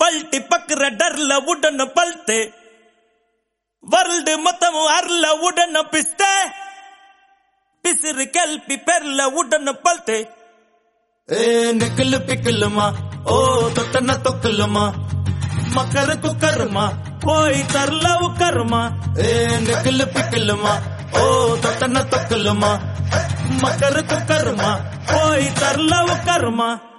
పల్టి పక్కర డర్ల ఉడన పల్తే world మొత్తం అర్ల ఉడన పిస్తే పిసిరి కెల్పి పెర్ల ఉడన పల్తే ఏ నిక్కులు పిక్కులమా ఓ తొట్టన తొక్కులమా మకర కుక్కర్మా పోయి తర్లవు కర్మ ఏ నిక్కులు పిక్కులమా ఓ తొట్టన తొక్కులమా మకర కుక్కర్మా పోయి తర్లవు కర్మ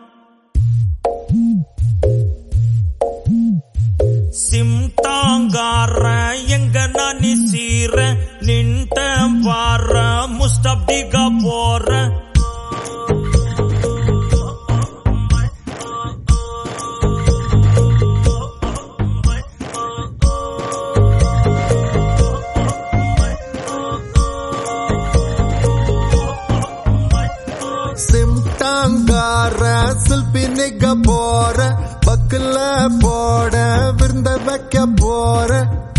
சிம்டாங்கார எங்க நானி சீர நின்ற வார முஸ்டப்டிக போற சிம்டாங்கார சில்பி நிக்க போற பக்கல போட விருந்த வைக்க போற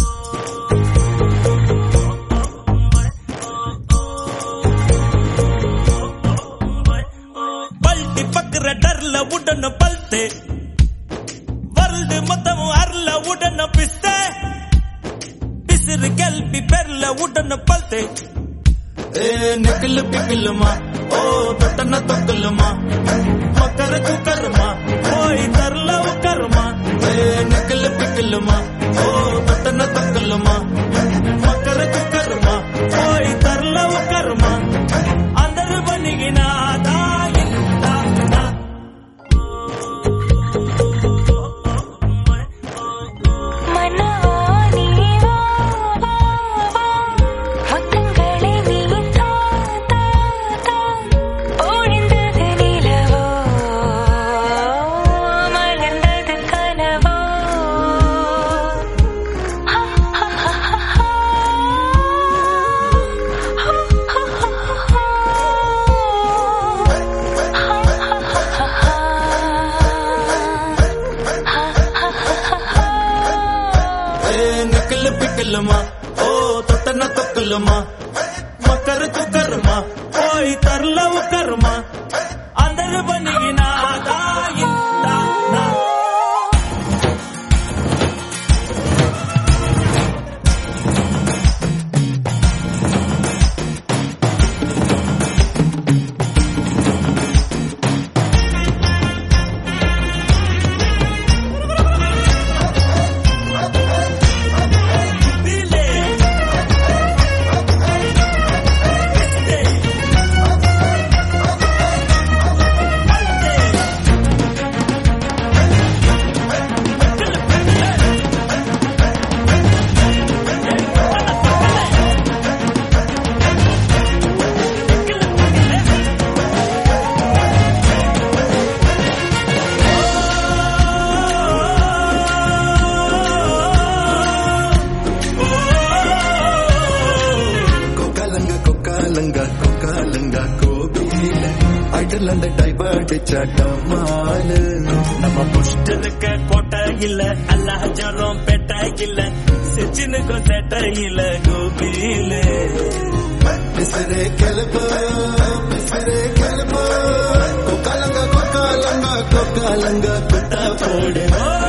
பல்டி பக்கற டர்ல உடன பல்த்து வருல்டு மொத்தம் அர்ல உடன பிஸ்த பிசிறு கல்பி பெர்ல உடன பல்த்து ஏ நிக்கல் பிக்கலுமா ஓ தொட்டன தொக்கலுமா மக்கர குக்கருமா போய் தர்ல உக்கருமா ஏ நிக்கல் பிக்கலுமா ஓ தொட்டன தொக்கலுமா மக்கர குக்கருமா போய் தர்ல உக்கருமா అందరు బనిగినా దాయిందా மனவா நீவா முத்தங்களை நீ தா தா தா ஒழிந்தது நிலவோ மலர்ந்தது கனவோ ఏ నిక్కలు పిక్కలుమా ఓ తొట్టన తొక్కులుమా మకర కుక్కరుమా పోయి తర్లవు కర్మ అందరు బనిగినా దాయిందా கொக்காலங்க கொக்காலங்க கொக்காலங்க கோபியில அடலண்ட டைவர்டிச்ச டமாலு நம்ம புஷ்டனுக்கு கோட்டை இல்ல அல்லாஜரம் பெட்டை இல்ல சிச்சினுக்கும் செட்டை இல்ல கோபியில பிசரே கெலுப்பு பிசரே கெலுப்பு கொக்காலங்க கொக்காலங்க கொக்காலங்க குட்டா போடு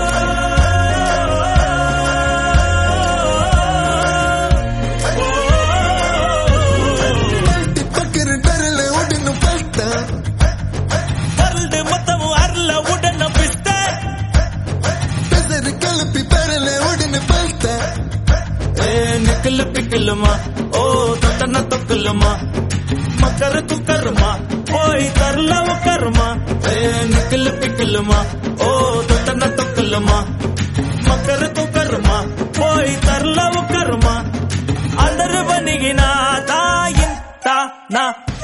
பக்கரு டரல உடனு பல்ta வருது மொத்தம் அருள உடன பிஸ்த பிசரு கெலுப்பி பரல உடனு பல்ta ஏ நிக்கல் பிக்கலுமா ஓ தொட்டன தொக்கலுமா மக்கர குக்கருமா போய் தரல உக்கருமா ஏ நிக்கல் பிக்கலுமா ஓ தொட்டன தொக்கலுமா மக்கர குக்கருமா போய் தரல உக்கருமா అందరు బనిగినా తాయింత నా